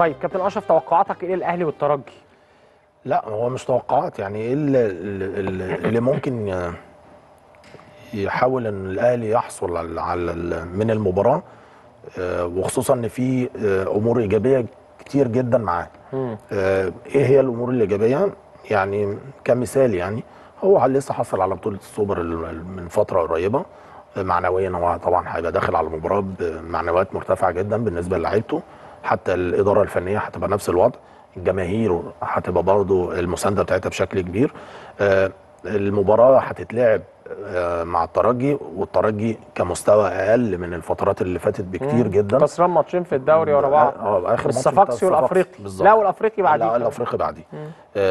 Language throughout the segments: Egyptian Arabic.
طيب كابتن اشرف توقعاتك ايه للاهلي والترجي لا هو مش توقعات يعني ايه اللي, اللي, اللي ممكن ي- يحاول ان الاهلي يحصل على على من المباراه آه، وخصوصا ان في آه، امور ايجابيه كتير جدا معاه آه، ايه هي الامور الايجابيه يعني كمثال يعني هو لسه حصل على بطوله السوبر ال- من فتره قريبه آه، معنويا هو طبعا هيبقى داخل على المباراه بمعنويات مرتفعه جدا بالنسبه للاعيبته حتى الاداره الفنيه هتبقى نفس الوضع الجماهير هتبقى برضو المسانده بتاعتها بشكل كبير آه، المباراه هتتلعب آه، مع الترجي والترجي كمستوى اقل من الفترات اللي فاتت بكتير جدا خسران ماتشين في الدوري ورا بعض اه اخر ماتش الصفاقسي بتاع والافريقي بالظبط. لا والافريقي بعديه لا كمان. الافريقي بعديه آه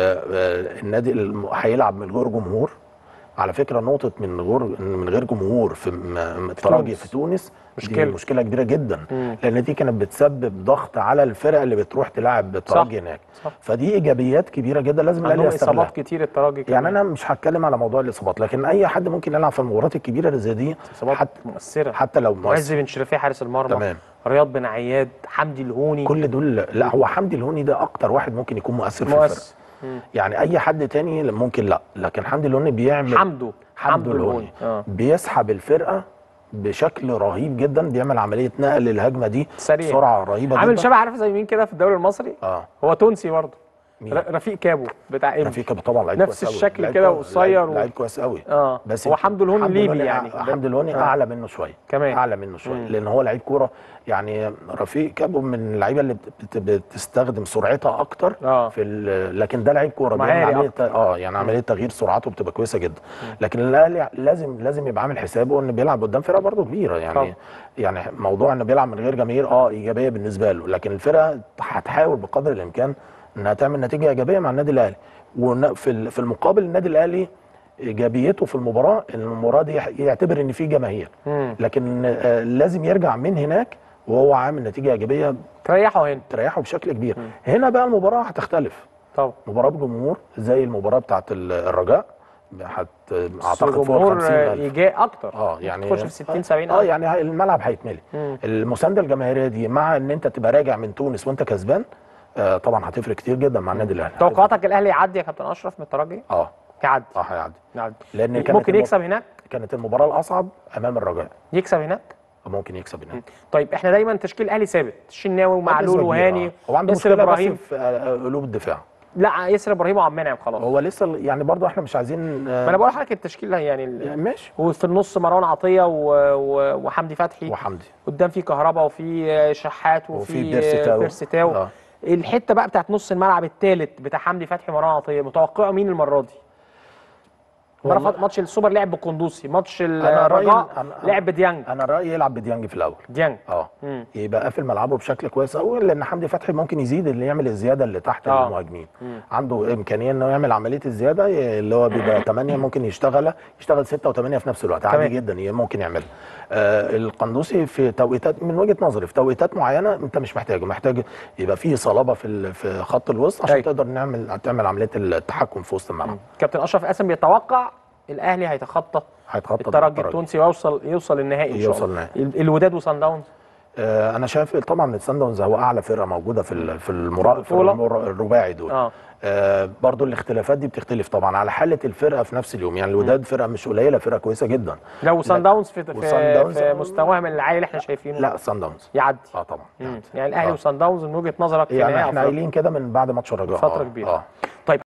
آه النادي الم- هيلعب من غير جمهور على فكره نقطه من غير من غير جمهور في م- م- الترجي تونس. في تونس مشكلة. دي مشكله كبيره جدا لان دي كانت بتسبب ضغط على الفرق اللي بتروح تلعب الترجي هناك صح. فدي ايجابيات كبيره جدا لازم الاهلي عندهم يستغلها اصابات كتير الترجي يعني كمان. انا مش هتكلم على موضوع الاصابات لكن اي حد ممكن يلعب في المباريات الكبيره اللي زي دي اصابات حتى مؤثره حتى لو معز مؤثر بن شريفيه حارس المرمى تمام. رياض بن عياد حمدي الهوني كل دول لا هو حمدي الهوني ده اكتر واحد ممكن يكون مؤثر في الفرق مؤثر يعني اي حد تاني ممكن لا لكن حمدي الهوني بيعمل حمدو حمدو الهوني اه بيسحب الفرقه بشكل رهيب جدا بيعمل عمليه نقل الهجمه دي سريع. بسرعه رهيبه عامل جدا شبه عارف زي مين كده في الدوري المصري اه هو تونسي برضه مين؟ ر- رفيق كابو بتاع ام رفيق طبعا لعيب نفس كويس أوي. الشكل لعيب كده كويس- وقصير و- لعيب كويس قوي اه بس هو حمدو الهوني حمدو ليبي الهوني- يعني حمدو الهوني آه. اعلى منه شويه كمان. اعلى منه شويه مم. لان هو لعيب كوره يعني رفيق كابو من اللعيبه اللي بت- بت- بتستخدم سرعتها اكتر آه. في ال- لكن ده لعيب كوره مهاري بيعمل عمليه أكتر. اه يعني عمليه تغيير سرعته بتبقى كويسه جدا لكن الاهلي لازم لازم يبقى عامل حسابه انه بيلعب قدام فرقه برضه كبيره يعني طبعا. يعني موضوع انه بيلعب من غير جماهير اه ايجابيه بالنسبه له لكن الفرقه هتحاول بقدر الامكان انها تعمل نتيجه ايجابيه مع النادي الاهلي وفي ال- في المقابل النادي الاهلي ايجابيته في المباراه ان المباراه دي يعتبر ان في جماهير مم. لكن آه، لازم يرجع من هناك وهو عامل نتيجه ايجابيه تريحوا هنا تريحه بشكل كبير هنا بقى المباراه هتختلف طبعا مباراه بجمهور زي المباراه بتاعت ال- الرجاء هت اعتقد فوق الجمهور 50000 ايجاي اكتر اه يعني تخش في 60 70 اه يعني هي- الملعب هيتملي مم. المسانده الجماهيريه دي مع ان انت تبقى راجع من تونس وانت كسبان آه طبعا هتفرق كتير جدا مع النادي الاهلي توقعاتك الاهلي يعدي يا كابتن اشرف من الترجي اه يعدي اه هيعدي يعدي لان كانت ممكن الم- يكسب هناك كانت المباراه الاصعب امام الرجاء يكسب هناك ممكن يكسب هناك طيب احنا دايما تشكيل الاهلي ثابت الشناوي ومعلول بنسبة كبيرة، وهاني آه. هو عنده ياسر مشكله ابراهيم بس في آه، قلوب الدفاع لا ياسر ابراهيم وعبد المنعم خلاص هو لسه يعني برضه احنا مش عايزين ما انا بقول لحضرتك التشكيل يعني ال- يعني ماشي وفي النص مروان عطيه و... و... وحمدي فتحي وحمدي قدام في كهربا وفي شحات وفي, وفي بيرسي تاو. بيرسي آه. الحته بقى بتاعت نص الملعب الثالث بتاع حمدي فتحي ومروان عطيه متوقعه مين المره دي؟ المره اللي والله- فاتت ماتش السوبر لعب بالقندوسي ماتش أنا رأيي- الرجاء أنا- لعب بديانج انا رايي يلعب بديانج في الاول ديانج اه مم. يبقى قافل ملعبه بشكل كويس قوي لان حمدي فتحي ممكن يزيد اللي يعمل الزياده اللي تحت آه. المهاجمين عنده امكانيه انه يعمل عمليه الزياده اللي هو بيبقى 8 ممكن يشتغل يشتغل 6 و8 في نفس الوقت عادي تمام. جدا ممكن يعملها آه القندوسي في توقيتات من وجهه نظري في توقيتات معينه انت مش محتاجه محتاج يبقى فيه صلابه في ال- في خط الوسط عشان أيوة. تقدر نعمل تعمل عمليه التحكم في وسط الملعب كابتن اشرف قاسم بيتوقع الاهلي هيتخطى هيتخطى الترجي التونسي ويوصل يوصل النهائي ان شاء يوصل الله النهائي. ال- الوداد وصن داونز آه، انا شايف طبعا السان داونز هو اعلى فرقه موجوده في ال- في المرا... في البطولة. المر... الرباعي دول اه آه برضو الاختلافات دي بتختلف طبعا على حاله الفرقه في نفس اليوم يعني الوداد فرقه مش قليله فرقه كويسه جدا لو صن داونز في وصن في, داونز- في مستواهم العالي اللي احنا شايفينه لا سان داونز يعدي اه طبعا مم. يعني الاهلي آه. وصن داونز من وجهه نظرك في يعني نهائي احنا أفريقيا. قايلين كده من بعد ماتش الرجاء فترة آه، كبيرة. اه